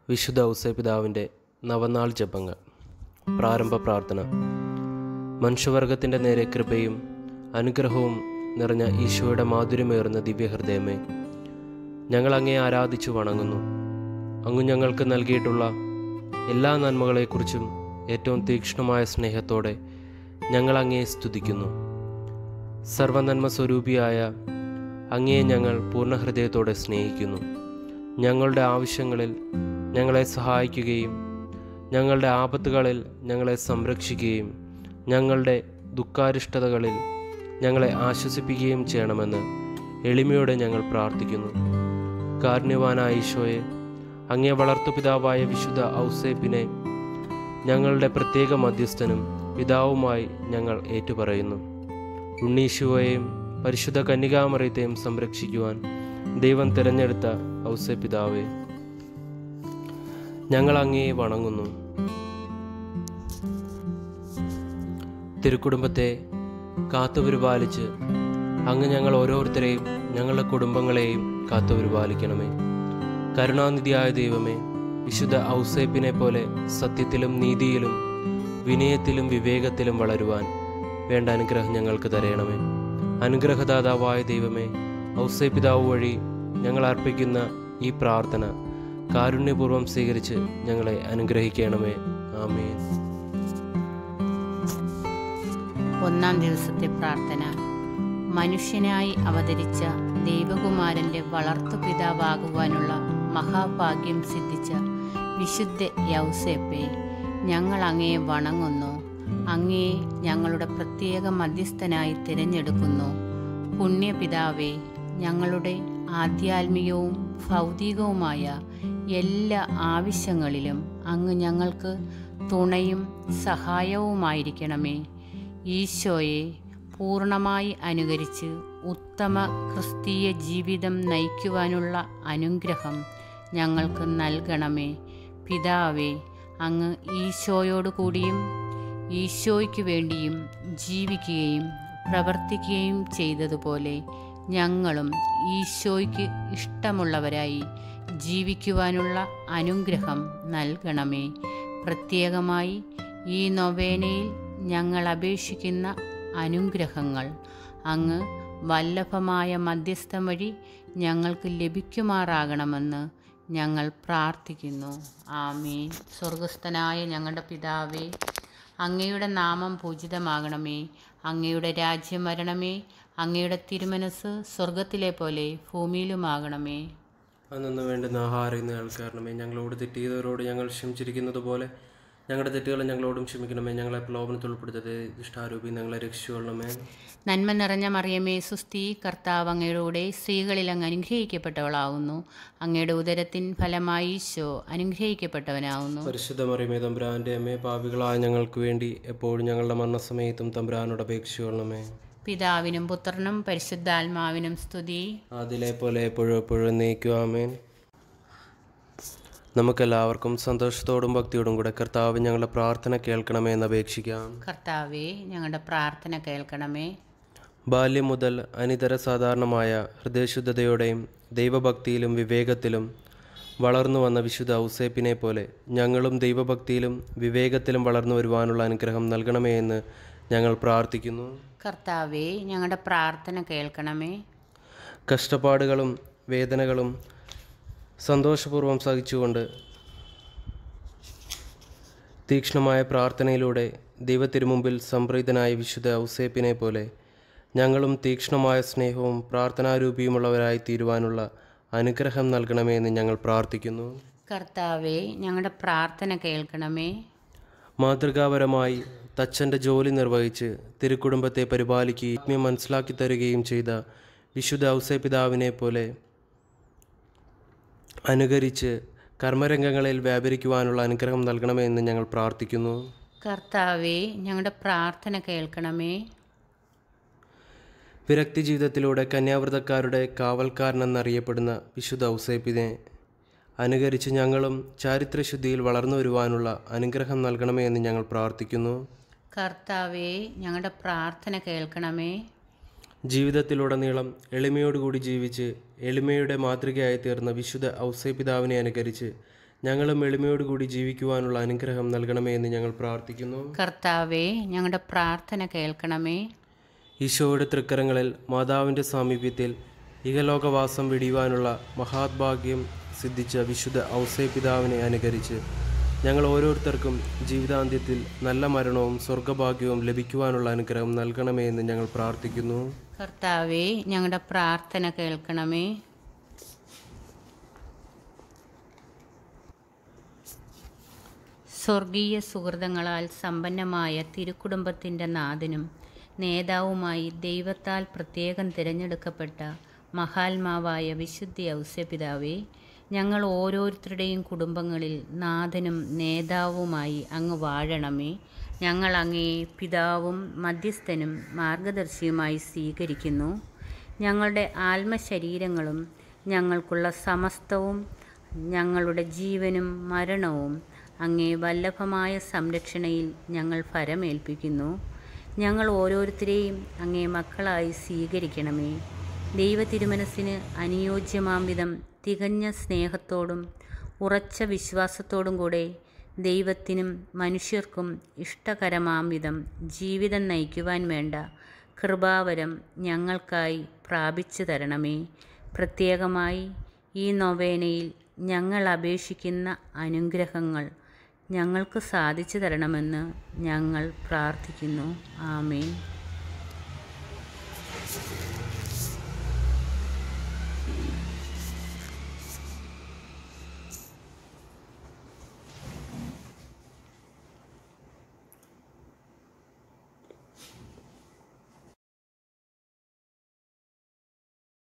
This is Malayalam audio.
വിശുദ്ധ ഔസേപിതാവിൻ്റെ നവനാൾ ജപങ്ങൾ പ്രാരംഭ പ്രാർത്ഥന മനുഷ്യവർഗത്തിൻ്റെ നേരെ കൃപയും അനുഗ്രഹവും നിറഞ്ഞ ഈശോയുടെ മാധുര്യമേറുന്ന ദിവ്യഹൃദയമേ ഞങ്ങൾ അങ്ങേ ആരാധിച്ചു വണങ്ങുന്നു അങ്ങ് ഞങ്ങൾക്ക് നൽകിയിട്ടുള്ള എല്ലാ നന്മകളെക്കുറിച്ചും ഏറ്റവും തീക്ഷ്ണമായ സ്നേഹത്തോടെ ഞങ്ങൾ അങ്ങേ സ്തുതിക്കുന്നു സർവനന്മ സ്വരൂപിയായ അങ്ങയെ ഞങ്ങൾ പൂർണ്ണഹൃദയത്തോടെ സ്നേഹിക്കുന്നു ഞങ്ങളുടെ ആവശ്യങ്ങളിൽ ഞങ്ങളെ സഹായിക്കുകയും ഞങ്ങളുടെ ആപത്തുകളിൽ ഞങ്ങളെ സംരക്ഷിക്കുകയും ഞങ്ങളുടെ ദുഃഖാരിഷ്ടതകളിൽ ഞങ്ങളെ ആശ്വസിപ്പിക്കുകയും ചെയ്യണമെന്ന് എളിമയോടെ ഞങ്ങൾ പ്രാർത്ഥിക്കുന്നു കാരുണ്യവാനായ ഈശോയെ അങ്ങേ വളർത്തുപിതാവായ വിശുദ്ധ ഔസേപ്പിനെ ഞങ്ങളുടെ പ്രത്യേക മധ്യസ്ഥനും പിതാവുമായി ഞങ്ങൾ ഏറ്റുപറയുന്നു ഉണ്ണീശുവയെയും പരിശുദ്ധ കന്യകാമറയത്തെയും സംരക്ഷിക്കുവാൻ ദൈവം തിരഞ്ഞെടുത്ത ഔസേപിതാവേ ഞങ്ങൾ അങ്ങയെ വണങ്ങുന്നു തിരുക്കുടുംബത്തെ കാത്തുപരിപാലിച്ച് അങ്ങ് ഞങ്ങൾ ഓരോരുത്തരെയും ഞങ്ങളുടെ കുടുംബങ്ങളെയും കാത്തുപരിപാലിക്കണമേ കരുണാനിധിയായ ദൈവമേ വിശുദ്ധ ഔസേപ്പിനെ പോലെ സത്യത്തിലും നീതിയിലും വിനയത്തിലും വിവേകത്തിലും വളരുവാൻ വേണ്ട അനുഗ്രഹം ഞങ്ങൾക്ക് തരയണമേ അനുഗ്രഹദാതാവായ ദൈവമേ ഔസേപിതാവ് വഴി ഞങ്ങൾ അർപ്പിക്കുന്ന ഈ പ്രാർത്ഥന കാരുണ്യപൂർവ്വം സ്വീകരിച്ച് ഞങ്ങളെ അനുഗ്രഹിക്കണമേ ആമേൻ ഒന്നാം ദിവസത്തെ പ്രാർത്ഥന മനുഷ്യനായി അവതരിച്ച ദൈവകുമാരന്റെ വളർത്തുപിതാവാകുവാനുള്ള മഹാഭാഗ്യം സിദ്ധിച്ച വിശുദ്ധ യൗസേപ്പെ ഞങ്ങൾ അങ്ങയെ വണങ്ങുന്നു അങ്ങയെ ഞങ്ങളുടെ പ്രത്യേക മധ്യസ്ഥനായി തിരഞ്ഞെടുക്കുന്നു പുണ്യപിതാവേ ഞങ്ങളുടെ ആധ്യാത്മികവും ഭൗതികവുമായ എല്ലാ ആവശ്യങ്ങളിലും അങ്ങ് ഞങ്ങൾക്ക് തുണയും സഹായവുമായിരിക്കണമേ ഈശോയെ പൂർണ്ണമായി അനുകരിച്ച് ഉത്തമ ക്രിസ്തീയ ജീവിതം നയിക്കുവാനുള്ള അനുഗ്രഹം ഞങ്ങൾക്ക് നൽകണമേ പിതാവേ അങ്ങ് ഈശോയോടു കൂടിയും ഈശോയ്ക്ക് വേണ്ടിയും ജീവിക്കുകയും പ്രവർത്തിക്കുകയും ചെയ്തതുപോലെ ഞങ്ങളും ഈശോയ്ക്ക് ഇഷ്ടമുള്ളവരായി ജീവിക്കുവാനുള്ള അനുഗ്രഹം നൽകണമേ പ്രത്യേകമായി ഈ നൊവേനയിൽ ഞങ്ങൾ അപേക്ഷിക്കുന്ന അനുഗ്രഹങ്ങൾ അങ്ങ് വല്ലഭമായ മധ്യസ്ഥം വഴി ഞങ്ങൾക്ക് ലഭിക്കുമാറാകണമെന്ന് ഞങ്ങൾ പ്രാർത്ഥിക്കുന്നു ആമേൻ സ്വർഗസ്ഥനായ ഞങ്ങളുടെ പിതാവേ അങ്ങയുടെ നാമം പൂജിതമാകണമേ അങ്ങയുടെ രാജ്യം വരണമേ അങ്ങയുടെ തിരുമനസ് സ്വർഗത്തിലെ പോലെ ഭൂമിയിലുമാകണമേ അന്നു വേണ്ടുന്ന ആഹാരം ഇന്ന് കേൾക്കാരണമേ ഞങ്ങളോട് തെറ്റ് ചെയ്തവരോട് ഞങ്ങൾ ക്ഷമിച്ചിരിക്കുന്നത് പോലെ ഞങ്ങളുടെ തെറ്റുകൾ ഞങ്ങളോടും ക്ഷമിക്കണമേ ഞങ്ങളെ പ്രലോഭനത്തിൽ ഉൾപ്പെടുത്തത് ഇഷ്ടാരൂപി ഞങ്ങളെ രക്ഷിച്ചുകൊള്ളണമേ നന്മ നിറഞ്ഞ മറിയമേ സുസ്തി കർത്താവ് അങ്ങയുടെ കൂടെ സ്ത്രീകളിൽ അങ്ങ് അനുഗ്രഹിക്കപ്പെട്ടവളാവുന്നു അങ്ങയുടെ ഉദരത്തിൻ ഫലമായി ഈശോ അനുഗ്രഹിക്കപ്പെട്ടവനാവുന്നു പരിശുദ്ധ മറിയമേ തമ്പുരാൻ്റെ അമ്മേ പാപികളായ ഞങ്ങൾക്ക് വേണ്ടി എപ്പോഴും ഞങ്ങളുടെ മരണസമയത്തും തമ്പുരാനോട് അപേക്ഷിച്ചുകൊള്ളണമേ പിതാവിനും പുത്രനും പരിശുദ്ധാത്മാവിനും സ്തുതി അതിലെ പോലെ എപ്പോഴും എപ്പോഴും നീക്കുവാമേൻ നമുക്കെല്ലാവർക്കും സന്തോഷത്തോടും ഭക്തിയോടും കൂടെ കർത്താവ് ഞങ്ങളുടെ പ്രാർത്ഥന കേൾക്കണമേ എന്ന് അപേക്ഷിക്കാം കർത്താവെ ഞങ്ങളുടെ പ്രാർത്ഥന കേൾക്കണമേ ബാല്യം മുതൽ അനിതര സാധാരണമായ ഹൃദയശുദ്ധതയോടെയും ദൈവഭക്തിയിലും വിവേകത്തിലും വളർന്നു വന്ന വിശുദ്ധ ഔസേപ്പിനെ പോലെ ഞങ്ങളും ദൈവഭക്തിയിലും വിവേകത്തിലും വളർന്നു വരുവാനുള്ള അനുഗ്രഹം നൽകണമേ എന്ന് ഞങ്ങൾ പ്രാർത്ഥിക്കുന്നു കർത്താവെ ഞങ്ങളുടെ പ്രാർത്ഥന കേൾക്കണമേ കഷ്ടപ്പാടുകളും വേദനകളും സന്തോഷപൂർവ്വം സഹിച്ചുകൊണ്ട് തീക്ഷ്ണമായ പ്രാർത്ഥനയിലൂടെ ദൈവത്തിരുമുമ്പിൽ സംപ്രീതനായ വിശുദ്ധ ഔസേപ്പിനെ പോലെ ഞങ്ങളും തീക്ഷ്ണമായ സ്നേഹവും പ്രാർത്ഥനാരൂപിയുമുള്ളവരായി തീരുവാനുള്ള അനുഗ്രഹം നൽകണമേ എന്ന് ഞങ്ങൾ പ്രാർത്ഥിക്കുന്നു കർത്താവെ ഞങ്ങളുടെ പ്രാർത്ഥന കേൾക്കണമേ മാതൃകാപരമായി തച്ചൻ്റെ ജോലി നിർവഹിച്ച് തിരുക്കുടുംബത്തെ പരിപാലിക്കുകയും ആത്മീയം മനസ്സിലാക്കി തരികയും ചെയ്ത വിശുദ്ധ ഔസേപിതാവിനെ പോലെ അനുകരിച്ച് കർമ്മരംഗങ്ങളിൽ വ്യാപരിക്കുവാനുള്ള അനുഗ്രഹം നൽകണമേ എന്ന് ഞങ്ങൾ പ്രാർത്ഥിക്കുന്നു കർത്താവെ ഞങ്ങളുടെ പ്രാർത്ഥന കേൾക്കണമേ വിരക്തി ജീവിതത്തിലൂടെ കന്യാവ്രതക്കാരുടെ കാവൽക്കാരനെന്നറിയപ്പെടുന്ന വിശുദ്ധ ഔസേപ്പിനെ അനുകരിച്ച് ഞങ്ങളും ചാരിത്രശുദ്ധിയിൽ വളർന്നു വരുവാനുള്ള അനുഗ്രഹം നൽകണമേ എന്ന് ഞങ്ങൾ പ്രാർത്ഥിക്കുന്നു കർത്താവെ ഞങ്ങളുടെ പ്രാർത്ഥന കേൾക്കണമേ ജീവിതത്തിലുടനീളം എളിമയോടുകൂടി ജീവിച്ച് എളിമയുടെ മാതൃകയായി തീർന്ന വിശുദ്ധ ഔസേപിതാവിനെ അനുകരിച്ച് ഞങ്ങളും എളിമയോടുകൂടി ജീവിക്കുവാനുള്ള അനുഗ്രഹം നൽകണമേ എന്ന് ഞങ്ങൾ പ്രാർത്ഥിക്കുന്നു കർത്താവെ ഞങ്ങളുടെ പ്രാർത്ഥന കേൾക്കണമേ ഈശോയുടെ തൃക്കരങ്ങളിൽ മാതാവിൻ്റെ സാമീപ്യത്തിൽ ഇഹലോകവാസം വെടിയുവാനുള്ള മഹാത്ഭാഗ്യം സിദ്ധിച്ച വിശുദ്ധ ഔസേ പിതാവിനെ അനുകരിച്ച് ഞങ്ങൾ ഓരോരുത്തർക്കും ജീവിതാന്ത്യത്തിൽ നല്ല മരണവും സ്വർഗഭാഗ്യവും ലഭിക്കുവാനുള്ള അനുഗ്രഹം നൽകണമേ എന്ന് ഞങ്ങൾ പ്രാർത്ഥിക്കുന്നു കർത്താവെ ഞങ്ങളുടെ പ്രാർത്ഥന കേൾക്കണമേ സ്വർഗീയ സുഹൃതങ്ങളാൽ സമ്പന്നമായ തിരുക്കുടുംബത്തിൻ്റെ നാഥനും നേതാവുമായി ദൈവത്താൽ പ്രത്യേകം തിരഞ്ഞെടുക്കപ്പെട്ട മഹാത്മാവായ വിശുദ്ധി ഔസ്യപിതാവേ ഞങ്ങൾ ഓരോരുത്തരുടെയും കുടുംബങ്ങളിൽ നാഥനും നേതാവുമായി അങ്ങ് വാഴണമേ ഞങ്ങൾ അങ്ങേ പിതാവും മധ്യസ്ഥനും മാർഗദർശിയുമായി സ്വീകരിക്കുന്നു ഞങ്ങളുടെ ആത്മശരീരങ്ങളും ഞങ്ങൾക്കുള്ള സമസ്തവും ഞങ്ങളുടെ ജീവനും മരണവും അങ്ങേ വല്ലഭമായ സംരക്ഷണയിൽ ഞങ്ങൾ ഫരമേൽപ്പിക്കുന്നു ഞങ്ങൾ ഓരോരുത്തരെയും അങ്ങേ മക്കളായി സ്വീകരിക്കണമേ ദൈവ തിരുമനസ്സിന് അനുയോജ്യമാം വിധം തികഞ്ഞ സ്നേഹത്തോടും ഉറച്ച വിശ്വാസത്തോടും കൂടെ ദൈവത്തിനും മനുഷ്യർക്കും ഇഷ്ടകരമാം വിധം ജീവിതം നയിക്കുവാൻ വേണ്ട കൃപാവരം ഞങ്ങൾക്കായി പ്രാപിച്ചു തരണമേ പ്രത്യേകമായി ഈ നൊവേനയിൽ ഞങ്ങൾ അപേക്ഷിക്കുന്ന അനുഗ്രഹങ്ങൾ ഞങ്ങൾക്ക് സാധിച്ചു തരണമെന്ന് ഞങ്ങൾ പ്രാർത്ഥിക്കുന്നു ആമേൻ